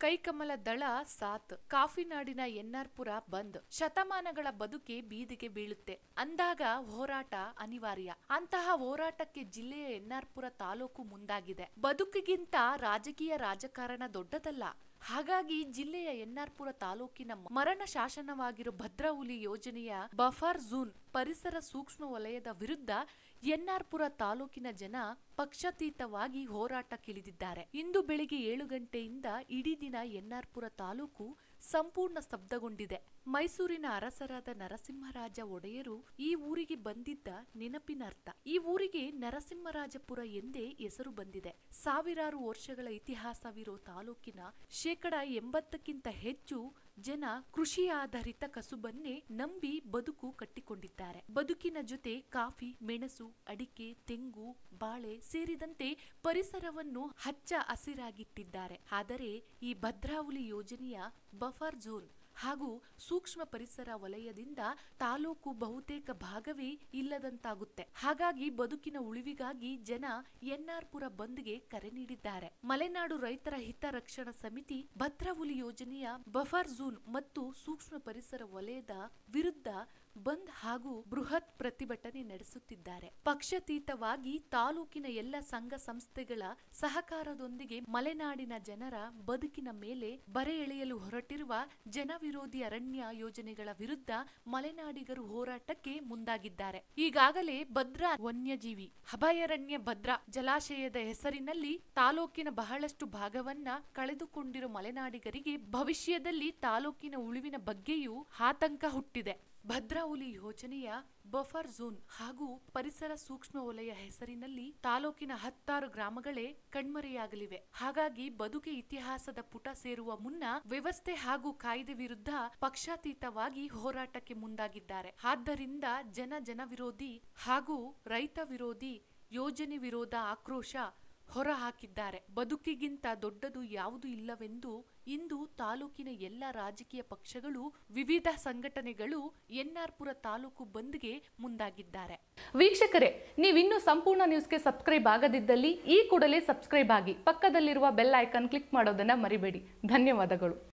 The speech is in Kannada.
ಕೈಕಮಲ ದಳ ಸಾತ್ ಕಾಫಿನಾಡಿನ ಎನ್ಆರ್ಪುರ ಬಂದ್ ಶತಮಾನಗಳ ಬದುಕೆ ಬೀದಿಗೆ ಬೀಳುತ್ತೆ ಅಂದಾಗ ಹೋರಾಟ ಅನಿವಾರ್ಯ ಅಂತಹ ಹೋರಾಟಕ್ಕೆ ಜಿಲ್ಲೆಯ ಎನ್ಆರ್ಪುರ ತಾಲೂಕು ಮುಂದಾಗಿದೆ ಬದುಕಿಗಿಂತ ರಾಜಕೀಯ ರಾಜಕಾರಣ ದೊಡ್ಡದಲ್ಲ ಹಾಗಾಗಿ ಜಿಲ್ಲೆಯ ಎನ್ಆರ್ಪುರ ತಾಲೂಕಿನ ಮರಣ ಶಾಸನವಾಗಿರೋ ಭದ್ರಹುಲಿ ಯೋಜನೆಯ ಬಫರ್ ಝೋನ್ ಪರಿಸರ ಸೂಕ್ಷ್ಮ ವಲಯದ ವಿರುದ್ಧ ಎನ್ಆರ್ಪುರ ತಾಲೂಕಿನ ಜನ ಪಕ್ಷಾತೀತವಾಗಿ ಹೋರಾಟಕ್ಕಿಳಿದಿದ್ದಾರೆ ಇಂದು ಬೆಳಿಗ್ಗೆ ಏಳು ಗಂಟೆಯಿಂದ ಇಡೀ ದಿನ ಎನ್ಆರ್ಪುರ ತಾಲೂಕು ಸಂಪೂರ್ಣ ಸ್ತಬ್ಧಗೊಂಡಿದೆ ಮೈಸೂರಿನ ಅರಸರಾದ ನರಸಿಂಹರಾಜ ಒಡೆಯರು ಈ ಊರಿಗೆ ಬಂದಿದ್ದ ನೆನಪಿನರ್ಥ ಈ ಊರಿಗೆ ನರಸಿಂಹರಾಜಪುರ ಎಂದೇ ಹೆಸರು ಬಂದಿದೆ ಸಾವಿರಾರು ವರ್ಷಗಳ ಇತಿಹಾಸವಿರೋ ತಾಲೂಕಿನ ಶೇಕಡ ಎಂಬತ್ತಕ್ಕಿಂತ ಹೆಚ್ಚು ಜನ ಕೃಷಿ ಆಧಾರಿತ ಕಸುಬನ್ನೇ ನಂಬಿ ಬದುಕು ಕಟ್ಟಿಕೊಂಡಿದ್ದಾರೆ ಬದುಕಿನ ಜೊತೆ ಕಾಫಿ ಮೆಣಸು ಅಡಿಕೆ ತೆಂಗು ಬಾಳೆ ಸೇರಿದಂತೆ ಪರಿಸರವನ್ನು ಹಚ್ಚ ಹಸಿರಾಗಿಟ್ಟಿದ್ದಾರೆ ಆದರೆ ಈ ಭದ್ರಾವಳಿ ಯೋಜನೆಯ ಬಫರ್ ಝೋನ್ ಹಾಗೂ ಸೂಕ್ಷ್ಮ ಪರಿಸರ ವಲಯದಿಂದ ತಾಲೂಕು ಬಹುತೇಕ ಭಾಗವೇ ಇಲ್ಲದಂತಾಗುತ್ತೆ ಹಾಗಾಗಿ ಬದುಕಿನ ಉಳಿವಿಗಾಗಿ ಜನ ಎನ್ಆರ್ಪುರ ಬಂದ್ಗೆ ಕರೆ ನೀಡಿದ್ದಾರೆ ಮಲೆನಾಡು ರೈತರ ಹಿತ ರಕ್ಷಣಾ ಸಮಿತಿ ಭದ್ರಹುಲಿ ಯೋಜನೆಯ ಬಫರ್ ಝೋನ್ ಮತ್ತು ಸೂಕ್ಷ್ಮ ಪರಿಸರ ವಲಯದ ವಿರುದ್ಧ ಬಂದ್ ಹಾಗೂ ಬೃಹತ್ ಪ್ರತಿಭಟನೆ ನಡೆಸುತ್ತಿದ್ದಾರೆ ಪಕ್ಷಾತೀತವಾಗಿ ತಾಲೂಕಿನ ಎಲ್ಲ ಸಂಘ ಸಂಸ್ಥೆಗಳ ಸಹಕಾರದೊಂದಿಗೆ ಮಲೆನಾಡಿನ ಜನರ ಬದುಕಿನ ಮೇಲೆ ಬರೆ ಎಳೆಯಲು ಹೊರಟಿರುವ ಜನವಿರೋಧಿ ಅರಣ್ಯ ಯೋಜನೆಗಳ ವಿರುದ್ಧ ಮಲೆನಾಡಿಗರು ಹೋರಾಟಕ್ಕೆ ಮುಂದಾಗಿದ್ದಾರೆ ಈಗಾಗಲೇ ಭದ್ರಾ ವನ್ಯಜೀವಿ ಅಭಯಾರಣ್ಯ ಭದ್ರಾ ಜಲಾಶಯದ ಹೆಸರಿನಲ್ಲಿ ತಾಲೂಕಿನ ಬಹಳಷ್ಟು ಭಾಗವನ್ನ ಕಳೆದುಕೊಂಡಿರೋ ಮಲೆನಾಡಿಗರಿಗೆ ಭವಿಷ್ಯದಲ್ಲಿ ತಾಲೂಕಿನ ಉಳಿವಿನ ಬಗ್ಗೆಯೂ ಆತಂಕ ಹುಟ್ಟಿದೆ ಭದ್ರಾಹುಲಿ ಯೋಜನೆಯ ಬಫರ್ ಝೋನ್ ಹಾಗೂ ಪರಿಸರ ಸೂಕ್ಷ್ಮ ವಲಯ ಹೆಸರಿನಲ್ಲಿ ತಾಲೂಕಿನ ಹತ್ತಾರು ಗ್ರಾಮಗಳೇ ಕಣ್ಮರೆಯಾಗಲಿವೆ ಹಾಗಾಗಿ ಬದುಕೆ ಇತಿಹಾಸದ ಪುಟ ಸೇರುವ ಮುನ್ನ ವ್ಯವಸ್ಥೆ ಹಾಗೂ ಕಾಯ್ದೆ ವಿರುದ್ಧ ಪಕ್ಷಾತೀತವಾಗಿ ಹೋರಾಟಕ್ಕೆ ಮುಂದಾಗಿದ್ದಾರೆ ಆದ್ದರಿಂದ ಜನ ಜನ ವಿರೋಧಿ ಹಾಗೂ ರೈತ ವಿರೋಧಿ ಯೋಜನೆ ವಿರೋಧ ಆಕ್ರೋಶ ಹೊರ ಹಾಕಿದ್ದಾರೆ ಬದುಕಿಗಿಂತ ದೊಡ್ಡದು ಯಾವುದು ಇಲ್ಲವೆಂದು ಇಂದು ತಾಲೂಕಿನ ಎಲ್ಲ ರಾಜಕೀಯ ಪಕ್ಷಗಳು ವಿವಿಧ ಸಂಘಟನೆಗಳು ಎನ್ಆರ್ಪುರ ತಾಲೂಕು ಬಂದ್ಗೆ ಮುಂದಾಗಿದ್ದಾರೆ ವೀಕ್ಷಕರೇ ನೀವಿನ್ನೂ ಸಂಪೂರ್ಣ ನ್ಯೂಸ್ಗೆ ಸಬ್ಸ್ಕ್ರೈಬ್ ಆಗದಿದ್ದಲ್ಲಿ ಈ ಕೂಡಲೇ ಸಬ್ಸ್ಕ್ರೈಬ್ ಆಗಿ ಪಕ್ಕದಲ್ಲಿರುವ ಬೆಲ್ ಐಕಾನ್ ಕ್ಲಿಕ್ ಮಾಡೋದನ್ನ ಮರಿಬೇಡಿ ಧನ್ಯವಾದಗಳು